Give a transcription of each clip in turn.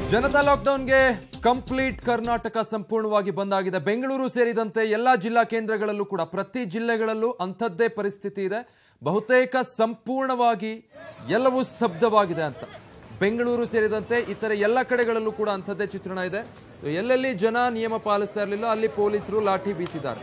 ಜನತಾ ಲಾಕ್ಡೌನ್ಗೆ ಕಂಪ್ಲೀಟ್ ಕರ್ನಾಟಕ ಸಂಪೂರ್ಣವಾಗಿ ಬಂದಾಗಿದೆ ಬೆಂಗಳೂರು ಸೇರಿದಂತೆ ಎಲ್ಲಾ ಜಿಲ್ಲಾ ಕೇಂದ್ರಗಳಲ್ಲೂ ಕೂಡ ಪ್ರತಿ ಜಿಲ್ಲೆಗಳಲ್ಲೂ ಅಂಥದ್ದೇ ಪರಿಸ್ಥಿತಿ ಇದೆ ಬಹುತೇಕ ಸಂಪೂರ್ಣವಾಗಿ ಎಲ್ಲವೂ ಸ್ತಬ್ಧವಾಗಿದೆ ಅಂತ ಬೆಂಗಳೂರು ಸೇರಿದಂತೆ ಇತರೆ ಎಲ್ಲ ಕಡೆಗಳಲ್ಲೂ ಕೂಡ ಅಂಥದ್ದೇ ಚಿತ್ರಣ ಇದೆ ಎಲ್ಲೆಲ್ಲಿ ಜನ ನಿಯಮ ಪಾಲಿಸ್ತಾ ಇರಲಿಲ್ಲ ಅಲ್ಲಿ ಪೊಲೀಸರು ಲಾಠಿ ಬೀಸಿದ್ದಾರೆ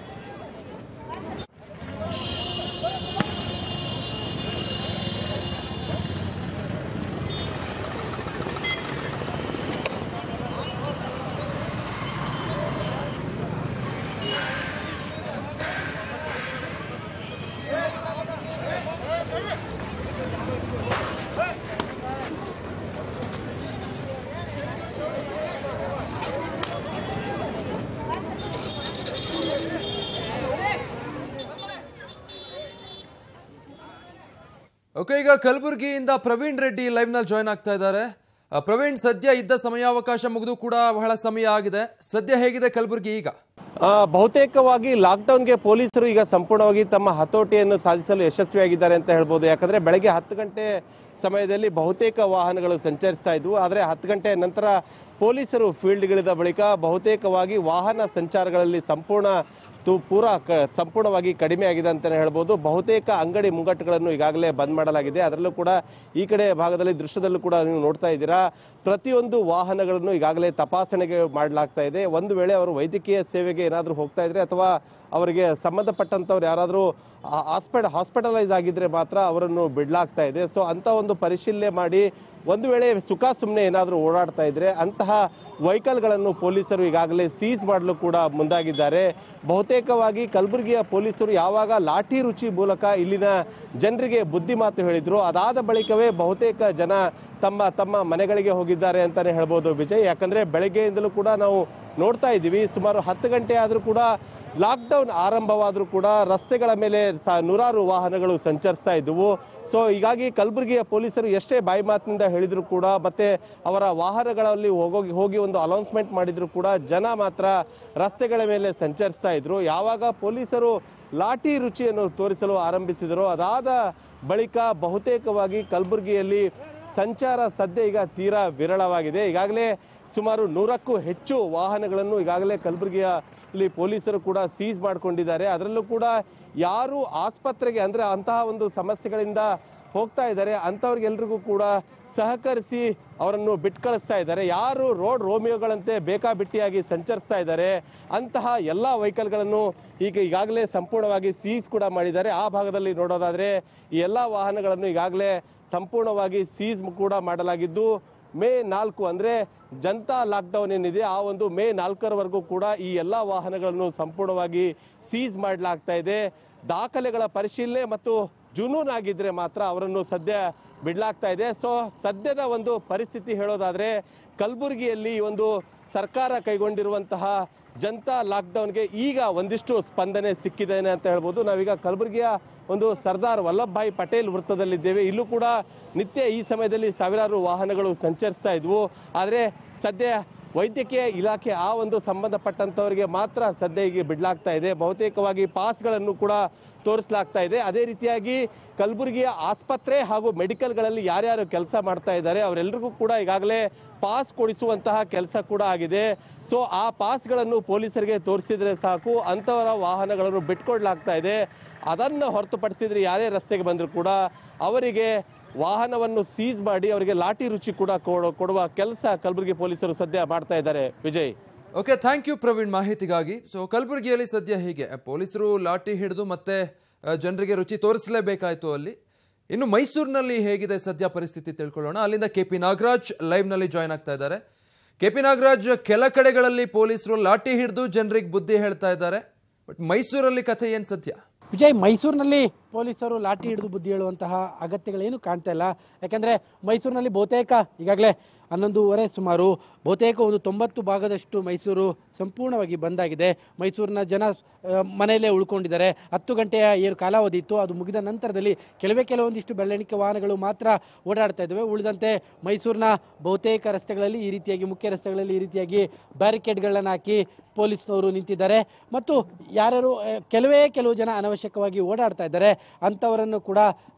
ಓಕೆ ಈಗ ಕಲಬುರಗಿಯಿಂದ ಪ್ರವೀಣ್ ರೆಡ್ಡಿ ಲೈವ್ ನಲ್ಲಿ ಜಾಯ್ನ್ ಆಗ್ತಾ ಇದ್ದಾರೆ ಆ, ಪ್ರವೀಣ್ ಸದ್ಯ ಇದ್ದ ಸಮಯಾವಕಾಶ ಮುಗಿದು ಕೂಡ ಬಹಳ ಸಮಯ ಆಗಿದೆ ಸದ್ಯ ಹೇಗಿದೆ ಕಲಬುರಗಿ ಈಗ ಆ, ಬಹುತೇಕವಾಗಿ ಲಾಕ್ಡೌನ್ಗೆ ಪೊಲೀಸರು ಈಗ ಸಂಪೂರ್ಣವಾಗಿ ತಮ್ಮ ಹತೋಟಿಯನ್ನು ಸಾಧಿಸಲು ಯಶಸ್ವಿಯಾಗಿದ್ದಾರೆ ಅಂತ ಹೇಳ್ಬೋದು ಯಾಕಂದ್ರೆ ಬೆಳಗ್ಗೆ ಹತ್ತು ಗಂಟೆ ಸಮಯದಲ್ಲಿ ಬಹುತೇಕ ವಾಹನಗಳು ಸಂಚರಿಸ್ತಾ ಇದ್ವು ಆದರೆ ಹತ್ತು ಗಂಟೆ ನಂತರ ಪೊಲೀಸರು ಫೀಲ್ಡ್ಗಿಳಿದ ಬಳಿಕ ಬಹುತೇಕವಾಗಿ ವಾಹನ ಸಂಚಾರಗಳಲ್ಲಿ ಸಂಪೂರ್ಣ ತು ಪೂರ ಕ ಸಂಪೂರ್ಣವಾಗಿ ಕಡಿಮೆ ಆಗಿದೆ ಅಂತಲೇ ಹೇಳ್ಬೋದು ಬಹುತೇಕ ಅಂಗಡಿ ಮುಂಗಟ್ಟುಗಳನ್ನು ಈಗಾಗಲೇ ಬಂದ್ ಮಾಡಲಾಗಿದೆ ಅದರಲ್ಲೂ ಕೂಡ ಈ ಕಡೆ ಭಾಗದಲ್ಲಿ ದೃಶ್ಯದಲ್ಲೂ ಕೂಡ ನೀವು ನೋಡ್ತಾ ಇದ್ದೀರಾ ಪ್ರತಿಯೊಂದು ವಾಹನಗಳನ್ನು ಈಗಾಗಲೇ ತಪಾಸಣೆಗೆ ಮಾಡಲಾಗ್ತಾ ಇದೆ ಒಂದು ವೇಳೆ ಅವರು ವೈದ್ಯಕೀಯ ಸೇವೆಗೆ ಏನಾದರೂ ಹೋಗ್ತಾ ಇದ್ರೆ ಅಥವಾ ಅವರಿಗೆ ಸಂಬಂಧಪಟ್ಟಂಥವ್ರು ಯಾರಾದರೂ ಹಾಸ್ಪಿಟಲ್ ಹಾಸ್ಪಿಟಲೈಸ್ ಆಗಿದ್ರೆ ಮಾತ್ರ ಅವರನ್ನು ಬಿಡ್ಲಾಗ್ತಾ ಇದೆ ಸೊ ಅಂತ ಒಂದು ಪರಿಶೀಲನೆ ಮಾಡಿ ಒಂದು ವೇಳೆ ಸುಖ ಸುಮ್ಮನೆ ಏನಾದರೂ ಓಡಾಡ್ತಾ ಇದ್ರೆ ಅಂತಹ ವೆಹಿಕಲ್ಗಳನ್ನು ಪೊಲೀಸರು ಈಗಾಗಲೇ ಸೀಸ್ ಮಾಡಲು ಕೂಡ ಮುಂದಾಗಿದ್ದಾರೆ ಬಹುತೇಕವಾಗಿ ಕಲಬುರಗಿಯ ಪೊಲೀಸರು ಯಾವಾಗ ಲಾಠಿ ರುಚಿ ಮೂಲಕ ಇಲ್ಲಿನ ಜನರಿಗೆ ಬುದ್ಧಿ ಮಾತು ಹೇಳಿದ್ರು ಅದಾದ ಬಳಿಕವೇ ಬಹುತೇಕ ಜನ ತಮ್ಮ ತಮ್ಮ ಮನೆಗಳಿಗೆ ಹೋಗಿದ್ದಾರೆ ಅಂತಾನೆ ಹೇಳ್ಬೋದು ವಿಜಯ್ ಯಾಕಂದ್ರೆ ಬೆಳಗ್ಗೆಯಿಂದಲೂ ಕೂಡ ನಾವು ನೋಡ್ತಾ ಇದ್ದೀವಿ ಸುಮಾರು ಹತ್ತು ಗಂಟೆ ಆದರೂ ಕೂಡ ಲಾಕ್ಡೌನ್ ಆರಂಭವಾದರೂ ಕೂಡ ರಸ್ತೆಗಳ ಮೇಲೆ ಸ- ನೂರಾರು ವಾಹನಗಳು ಸಂಚರಿಸ್ತಾ ಇದ್ದವು ಸೊ ಹೀಗಾಗಿ ಕಲಬುರಗಿಯ ಪೊಲೀಸರು ಎಷ್ಟೇ ಬಾಯಿ ಮಾತಿನಿಂದ ಹೇಳಿದ್ರು ಕೂಡ ಮತ್ತೆ ಅವರ ವಾಹನಗಳಲ್ಲಿ ಹೋಗೋಗಿ ಹೋಗಿ ಒಂದು ಅನೌನ್ಸ್ಮೆಂಟ್ ಮಾಡಿದ್ರು ಕೂಡ ಜನ ಮಾತ್ರ ರಸ್ತೆಗಳ ಮೇಲೆ ಸಂಚರಿಸ್ತಾ ಇದ್ರು ಯಾವಾಗ ಪೊಲೀಸರು ಲಾಠಿ ರುಚಿಯನ್ನು ತೋರಿಸಲು ಆರಂಭಿಸಿದರು ಅದಾದ ಬಳಿಕ ಬಹುತೇಕವಾಗಿ ಕಲಬುರಗಿಯಲ್ಲಿ ಸಂಚಾರ ಸದ್ಯ ಈಗ ತೀರಾ ವಿರಳವಾಗಿದೆ ಈಗಾಗಲೇ ಸುಮಾರು ನೂರಕ್ಕೂ ಹೆಚ್ಚು ವಾಹನಗಳನ್ನು ಈಗಾಗಲೇ ಕಲಬುರಗಿಯಲ್ಲಿ ಪೊಲೀಸರು ಕೂಡ ಸೀಸ್ ಮಾಡಿಕೊಂಡಿದ್ದಾರೆ ಅದರಲ್ಲೂ ಕೂಡ ಯಾರು ಆಸ್ಪತ್ರೆಗೆ ಅಂದ್ರೆ ಅಂತಹ ಒಂದು ಸಮಸ್ಯೆಗಳಿಂದ ಹೋಗ್ತಾ ಇದ್ದಾರೆ ಅಂಥವ್ರಿಗೆಲ್ರಿಗೂ ಕೂಡ ಸಹಕರಿಸಿ ಅವರನ್ನು ಬಿಟ್ಟು ಕಳಿಸ್ತಾ ಇದ್ದಾರೆ ಯಾರು ರೋಡ್ ರೋಮಿಯೋಗಳಂತೆ ಬೇಕಾಬಿಟ್ಟಿಯಾಗಿ ಸಂಚರಿಸ್ತಾ ಇದ್ದಾರೆ ಅಂತಹ ಎಲ್ಲ ವೆಹಿಕಲ್ಗಳನ್ನು ಈಗ ಈಗಾಗಲೇ ಸಂಪೂರ್ಣವಾಗಿ ಸೀಸ್ ಕೂಡ ಮಾಡಿದ್ದಾರೆ ಆ ಭಾಗದಲ್ಲಿ ನೋಡೋದಾದ್ರೆ ಈ ಎಲ್ಲ ವಾಹನಗಳನ್ನು ಈಗಾಗಲೇ ಸಂಪೂರ್ಣವಾಗಿ ಸೀಸ್ ಕೂಡ ಮಾಡಲಾಗಿದ್ದು ಮೇ ನಾಲ್ಕು ಅಂದ್ರೆ ಜನತಾ ಲಾಕ್ಡೌನ್ ಏನಿದೆ ಆ ಒಂದು ಮೇ ನಾಲ್ಕರವರೆಗೂ ಕೂಡ ಈ ಎಲ್ಲ ವಾಹನಗಳನ್ನು ಸಂಪೂರ್ಣವಾಗಿ ಸೀಸ್ ಮಾಡಲಾಗ್ತಾ ಇದೆ ದಾಖಲೆಗಳ ಪರಿಶೀಲನೆ ಮತ್ತು ಜುನೂನ್ ಆಗಿದ್ರೆ ಮಾತ್ರ ಅವರನ್ನು ಸದ್ಯ ಬಿಡ್ಲಾಗ್ತಾ ಇದೆ ಸೊ ಸದ್ಯದ ಒಂದು ಪರಿಸ್ಥಿತಿ ಹೇಳೋದಾದ್ರೆ ಕಲಬುರಗಿಯಲ್ಲಿ ಈ ಒಂದು ಸರ್ಕಾರ ಕೈಗೊಂಡಿರುವಂತಹ ಜನತಾ ಲಾಕ್ಡೌನ್ಗೆ ಈಗ ಒಂದಿಷ್ಟು ಸ್ಪಂದನೆ ಸಿಕ್ಕಿದೆ ಅಂತ ಹೇಳ್ಬೋದು ನಾವೀಗ ಕಲಬುರಗಿಯ ಒಂದು ಸರ್ದಾರ್ ವಲ್ಲಭಭಾಯಿ ಪಟೇಲ್ ವೃತ್ತದಲ್ಲಿದ್ದೇವೆ ಇಲ್ಲೂ ಕೂಡ ನಿತ್ಯ ಈ ಸಮಯದಲ್ಲಿ ಸಾವಿರಾರು ವಾಹನಗಳು ಸಂಚರಿಸ್ತಾ ಇದ್ವು ಆದರೆ ಸದ್ಯ ವೈದ್ಯಕೀಯ ಇಲಾಖೆ ಆ ಒಂದು ಸಂಬಂಧಪಟ್ಟಂತವರಿಗೆ ಮಾತ್ರ ಸದ್ಯ ಈಗ ಬಿಡ್ಲಾಗ್ತಾ ಇದೆ ಬಹುತೇಕವಾಗಿ ಪಾಸ್ಗಳನ್ನು ಕೂಡ ತೋರಿಸಲಾಗ್ತಾ ಇದೆ ಅದೇ ರೀತಿಯಾಗಿ ಕಲಬುರಗಿಯ ಆಸ್ಪತ್ರೆ ಹಾಗೂ ಮೆಡಿಕಲ್ಗಳಲ್ಲಿ ಯಾರ್ಯಾರು ಕೆಲಸ ಮಾಡ್ತಾ ಇದ್ದಾರೆ ಅವರೆಲ್ಲರಿಗೂ ಕೂಡ ಈಗಾಗಲೇ ಪಾಸ್ ಕೊಡಿಸುವಂತಹ ಕೆಲಸ ಕೂಡ ಆಗಿದೆ ಸೊ ಆ ಪಾಸ್ಗಳನ್ನು ಪೊಲೀಸರಿಗೆ ತೋರಿಸಿದ್ರೆ ಸಾಕು ಅಂಥವರ ವಾಹನಗಳನ್ನು ಬಿಟ್ಕೊಡ್ಲಾಗ್ತಾ ಇದೆ ಅದನ್ನು ಹೊರತುಪಡಿಸಿದ್ರೆ ಯಾರೇ ರಸ್ತೆಗೆ ಬಂದರೂ ಕೂಡ ಅವರಿಗೆ ವಾಹನವನ್ನು ಸೀಸ್ ಮಾಡಿ ಅವರಿಗೆ ಲಾಠಿ ರುಚಿ ಕೂಡ ಕೊಡೋ- ಕೊಡುವ ಕೆಲಸ ಕಲಬುರಗಿ ಪೊಲೀಸರು ಸದ್ಯ ಮಾಡ್ತಾ ಇದ್ದಾರೆ Vijay okay thank you Praveen ಮಾಹಿತಿಗಾಗಿ ಸೊ ಕಲಬುರಗಿಯಲ್ಲಿ ಸದ್ಯ ಹೀಗೆ ಪೊಲೀಸರು ಲಾಠಿ ಹಿಡಿದು ಮತ್ತೆ ಆ, ಜನರಿಗೆ ರುಚಿ ತೋರಿಸಲೇಬೇಕಾಯ್ತು ಅಲ್ಲಿ ಇನ್ನು ಮೈಸೂರಿನಲ್ಲಿ ಹೇಗಿದೆ ಸದ್ಯ ಪರಿಸ್ಥಿತಿ ತಿಳ್ಕೊಳ್ಳೋಣ ಅಲ್ಲಿಂದ ಕೆ ಪಿ ನಾಗರಾಜ್ ಲೈವ್ನಲ್ಲಿ ಜಾಯ್ನ್ ಆಗ್ತಾ ಇದ್ದಾರೆ ಕೆ ಪಿ ನಾಗರಾಜ್ ಕೆಲ ಕಡೆಗಳಲ್ಲಿ ಪೊಲೀಸರು ಲಾಠಿ ಹಿಡಿದು ಜನರಿಗೆ ಬುದ್ಧಿ ಹೇಳ್ತಾ ಇದ್ದಾರೆ ಬಟ್ ಮೈಸೂರಲ್ಲಿ ಕಥೆ ಏನು ಸದ್ಯ ವಿಜಯ್ ಮೈಸೂರಿನಲ್ಲಿ ಪೊಲೀಸರು ಲಾಠಿ ಹಿಡಿದು ಬುದ್ಧಿ ಹೇಳುವಂತಹ ಅಗತ್ಯಗಳೇನು ಕಾಣ್ತಾ ಇಲ್ಲ ಯಾಕಂದರೆ ಮೈಸೂರಿನಲ್ಲಿ ಬಹುತೇಕ ಈಗಾಗಲೇ ಹನ್ನೊಂದೂವರೆ ಸುಮಾರು ಬಹುತೇಕ ಒಂದು ತೊಂಬತ್ತು ಭಾಗದಷ್ಟು ಮೈಸೂರು ಸಂಪೂರ್ಣವಾಗಿ ಬಂದಾಗಿದೆ ಮೈಸೂರಿನ ಜನ ಆ, ಮನೆಯಲ್ಲೇ ಉಳ್ಕೊಂಡಿದ್ದಾರೆ ಹತ್ತು ಗಂಟೆಯ ಏನು ಕಾಲಾವಧಿ ಇತ್ತು ಅದು ಮುಗಿದ ನಂತರದಲ್ಲಿ ಕೆಲವೇ ಕೆಲವೊಂದಿಷ್ಟು ಬೆಳ್ಳಣಿಕೆ ವಾಹನಗಳು ಮಾತ್ರ ಓಡಾಡ್ತಾ ಇದ್ದಾವೆ ಉಳಿದಂತೆ ಮೈಸೂರಿನ ಬಹುತೇಕ ರಸ್ತೆಗಳಲ್ಲಿ ಈ ರೀತಿಯಾಗಿ ಮುಖ್ಯ ರಸ್ತೆಗಳಲ್ಲಿ ಈ ರೀತಿಯಾಗಿ ಬ್ಯಾರಿಕೇಡ್ಗಳನ್ನು ಹಾಕಿ ಪೊಲೀಸ್ನವರು ನಿಂತಿದ್ದಾರೆ ಮತ್ತು ಯಾರ್ಯಾರು ಆ, ಕೆಲವೇ ಕೆಲವು ಜನ ಅನವಶ್ಯಕವಾಗಿ ಓಡಾಡ್ತಾ ಇದ್ದಾರೆ ಅಂಥವರನ್ನು ಕೂಡ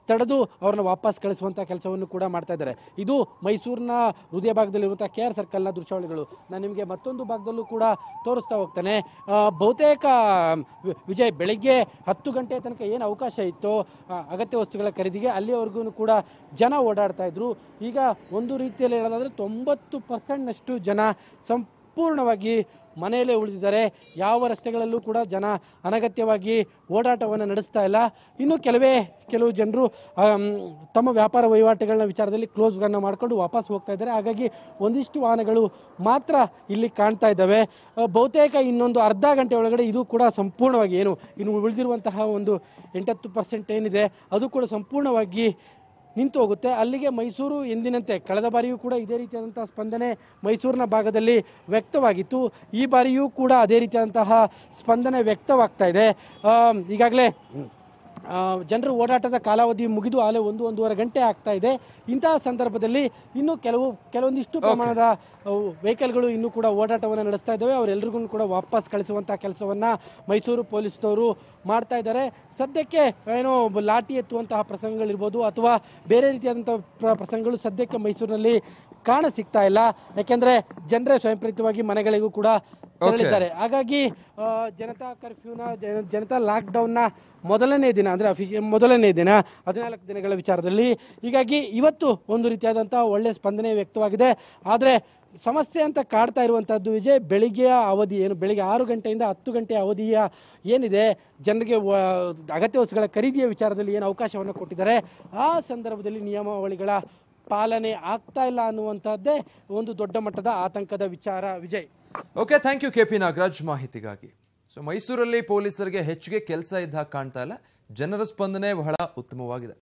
ತಡೆದು ಅವ್ರನ್ನ ವಾಪಸ್ ಕಳಿಸುವಂಥ ಕೆಲಸವನ್ನು ಕೂಡ ಮಾಡ್ತಾ ಇದ್ದಾರೆ ಇದು ಮೈಸೂರಿನ ಹೃದಯ ಭಾಗದಲ್ಲಿರುವಂಥ ಕೆ ಆರ್ ಸರ್ಕಲ್ನ ದೃಶ್ಯಾವಳಿಗಳು ನಾನು ನಿಮಗೆ ಮತ್ತೊಂದು ಭಾಗದಲ್ಲೂ ಕೂಡ ತೋರಿಸ್ತಾ ಹೋಗ್ತೇನೆ ಆ, ಬಹುತೇಕ ವಿ- ವಿಜಯ್ ಬೆಳಿಗ್ಗೆ ಹತ್ತು ಗಂಟೆ ತನಕ ಏನು ಅವಕಾಶ ಇತ್ತೋ ಆ, ಅಗತ್ಯ ವಸ್ತುಗಳ ಖರೀದಿಗೆ ಅಲ್ಲಿವರೆಗೂ ಕೂಡ ಜನ ಓಡಾಡ್ತಾ ಇದ್ರು ಈಗ ಒಂದು ರೀತಿಯಲ್ಲಿ ಹೇಳೋದಾದ್ರೆ ತೊಂಬತ್ತು ಪರ್ಸೆಂಟ್ನಷ್ಟು ಜನ ಸಂಪೂರ್ಣವಾಗಿ ಮನೆಯಲ್ಲೇ ಉಳಿದಿದ್ದಾರೆ ಯಾವ ರಸ್ತೆಗಳಲ್ಲೂ ಕೂಡ ಜನ ಅನಗತ್ಯವಾಗಿ ಓಡಾಟವನ್ನು ನಡೆಸ್ತಾ ಇಲ್ಲ ಇನ್ನು ಕೆಲವೇ ಕೆಲವು ಜನರು ಆಮ್, ತಮ್ಮ ವ್ಯಾಪಾರ ವಹಿವಾಟುಗಳನ್ನ ವಿಚಾರದಲ್ಲಿ ಕ್ಲೋಸ್ಗಳನ್ನು ಮಾಡ್ಕೊಂಡು ವಾಪಸ್ ಹೋಗ್ತಾ ಇದ್ದಾರೆ ಹಾಗಾಗಿ ಒಂದಿಷ್ಟು ವಾಹನಗಳು ಮಾತ್ರ ಇಲ್ಲಿ ಕಾಣ್ತಾ ಇದ್ದಾವೆ ಆ, ಬಹುತೇಕ ಇನ್ನೊಂದು ಅರ್ಧ ಗಂಟೆ ಒಳಗಡೆ ಇದು ಕೂಡ ಸಂಪೂರ್ಣವಾಗಿ ಏನು ಇನ್ನು ಉಳಿದಿರುವಂತಹ ಒಂದು ಎಂಟತ್ತು ಪರ್ಸೆಂಟ್ ಏನಿದೆ ಅದು ಕೂಡ ಸಂಪೂರ್ಣವಾಗಿ ನಿಂತು ಹೋಗುತ್ತೆ ಅಲ್ಲಿಗೆ ಮೈಸೂರು ಎಂದಿನಂತೆ ಕಳೆದ ಬಾರಿಯೂ ಕೂಡ ಇದೇ ರೀತಿಯಾದಂತಹ ಸ್ಪಂದನೆ ಮೈಸೂರಿನ ಭಾಗದಲ್ಲಿ ವ್ಯಕ್ತವಾಗಿತ್ತು ಈ ಬಾರಿಯೂ ಕೂಡ ಅದೇ ರೀತಿಯಾದಂತಹ ಸ್ಪಂದನೆ ವ್ಯಕ್ತವಾಗ್ತಾ ಇದೆ ಆಮ್, ಈಗಾಗಲೇ ಆ, ಜನರು ಓಡಾಟದ ಕಾಲಾವಧಿ ಮುಗಿದು ಆಲೆ ಒಂದು ಒಂದೂವರೆ ಗಂಟೆ ಆಗ್ತಾ ಇದೆ ಇಂತಹ ಸಂದರ್ಭದಲ್ಲಿ ಇನ್ನೂ ಕೆಲವು ಕೆಲವೊಂದಿಷ್ಟು ಪ್ರಮಾಣದ ವೆಹಿಕಲ್ಗಳು ಇನ್ನೂ ಕೂಡ ಓಡಾಟವನ್ನು ನಡೆಸ್ತಾ ಇದ್ದಾವೆ ಅವರೆಲ್ಲರಿಗೂ ಕೂಡ ವಾಪಸ್ ಕಳಿಸುವಂಥ ಕೆಲಸವನ್ನು ಮೈಸೂರು ಪೊಲೀಸ್ನವರು ಮಾಡ್ತಾ ಇದ್ದಾರೆ ಸದ್ಯಕ್ಕೆ ಏನೋ ಲಾಠಿ ಎತ್ತುವಂತಹ ಪ್ರಸಂಗಗಳಿರ್ಬೋದು ಅಥವಾ ಬೇರೆ ರೀತಿಯಾದಂಥ ಪ್ರ ಪ್ರಸಂಗಗಳು ಸದ್ಯಕ್ಕೆ ಮೈಸೂರಿನಲ್ಲಿ ಕಾಣ ಸಿಗ್ತಾ ಇಲ್ಲ ಯಾಕೆಂದ್ರೆ ಜನರೇ ಸ್ವಯಂ ಪ್ರೇರಿತವಾಗಿ ಮನೆಗಳಿಗೂ ಕೂಡ ತೆರಳಿದ್ದಾರೆ ಹಾಗಾಗಿ ಆ, ಜನತಾ ಕರ್ಫ್ಯೂನ ಜನ- ಜನತಾ ಲಾಕ್ಡೌನ್ನ ಮೊದಲನೇ ದಿನ ಅಂದರೆ ಅಫಿಷಿಯಲ್ ಮೊದಲನೇ ದಿನ ಹದಿನಾಲ್ಕು ದಿನಗಳ ವಿಚಾರದಲ್ಲಿ ಹೀಗಾಗಿ ಇವತ್ತು ಒಂದು ರೀತಿಯಾದಂಥ ಒಳ್ಳೆಯ ಸ್ಪಂದನೆ ವ್ಯಕ್ತವಾಗಿದೆ ಆದರೆ ಸಮಸ್ಯೆ ಅಂತ ಕಾಡ್ತಾ ಇರುವಂಥದ್ದು ವಿಜಯ್ ಬೆಳಿಗ್ಗೆಯ ಅವಧಿ ಏನು ಬೆಳಿಗ್ಗೆ ಆರು ಗಂಟೆಯಿಂದ ಹತ್ತು ಗಂಟೆ ಅವಧಿಯ ಏನಿದೆ ಜನರಿಗೆ ವ- ಅಗತ್ಯ ವಸ್ತುಗಳ ಖರೀದಿಯ ವಿಚಾರದಲ್ಲಿ ಏನು ಅವಕಾಶವನ್ನು ಕೊಟ್ಟಿದ್ದಾರೆ ಆ ಸಂದರ್ಭದಲ್ಲಿ ನಿಯಮಾವಳಿಗಳ ಪಾಲನೆ ಆಗ್ತಾ ಇಲ್ಲ ಅನ್ನುವಂಥದ್ದೇ ಒಂದು ದೊಡ್ಡ ಮಟ್ಟದ ಆತಂಕದ ವಿಚಾರ Vijay okay thank you K P Nagaraj ಮಾಹಿತಿಗಾಗಿ ಸೊ ಮೈಸೂರಲ್ಲಿ ಪೊಲೀಸರಿಗೆ ಹೆಚ್ಚಿಗೆ ಕೆಲಸ ಇದ್ದ ಹಾಗೆ ಕಾಣ್ತಾ ಇಲ್ಲ ಜನರ ಸ್ಪಂದನೆ ಬಹಳ ಉತ್ತಮವಾಗಿದೆ